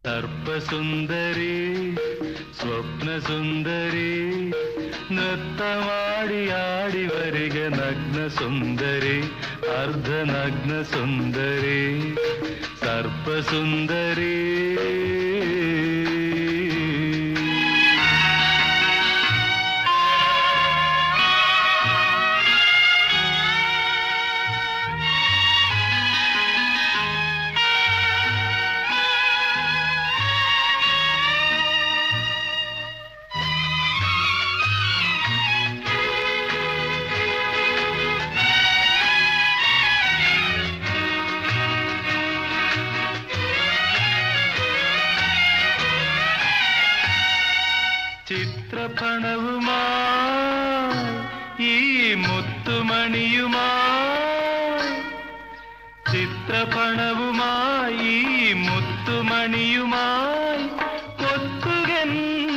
സർപ്പസുന്ദരി സ്വപ്നസുന്ദരി നൃത്തമാടിയാടി വരിക നഗ്നസുന്ദരി അർദ്ധനഗ്ന സുന്ദരി സർപ്പസുന്ദരി ചിത്രപണവുമായി ഈ മുത്തുമണിയുമായി ചിത്രപണവുമായി ഈ മുത്തുമണിയുമായി കൊത്തുകൻ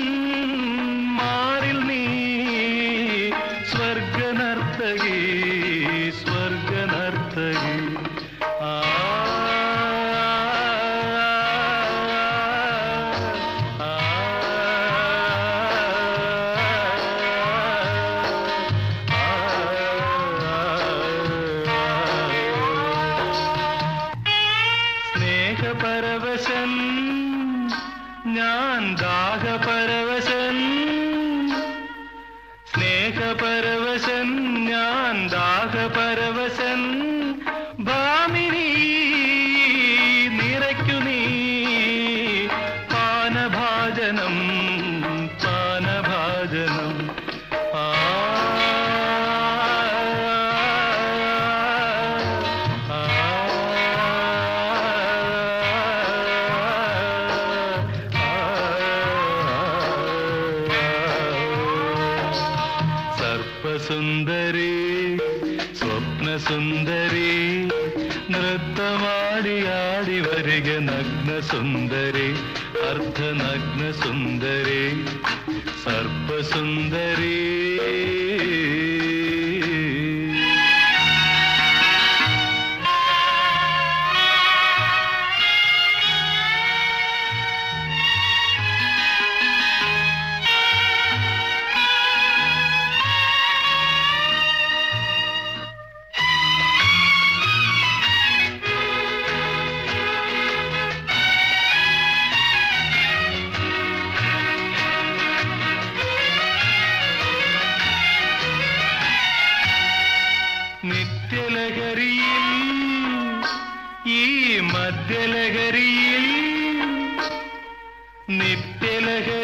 മാറിൽ നീ സ്വർഗനർത്തകി സ്വർഗനർത്തകി ആ സ്നേഹപരവശൻ ഞാൻ ദാഹപരവശൻ സ്നേഹപരവശൻ ഞാൻ ദാഹപരവശൻ ഭാമിനി നിറയ്ക്കു നീ പാനഭാജനം പാനഭാജനം ആ സർപ്പസുന്ദരി സ്വപ്നസുന്ദരി നൃത്തമാടിയാടി വരിക നഗ്നസുന്ദരി അർദ്ധനഗ്ന സുന്ദരി സർപ്പസുന്ദരി നിത്യലഹരിയിൽ ഈ മധ്യലഹരിയിൽ നിത്യലഹരി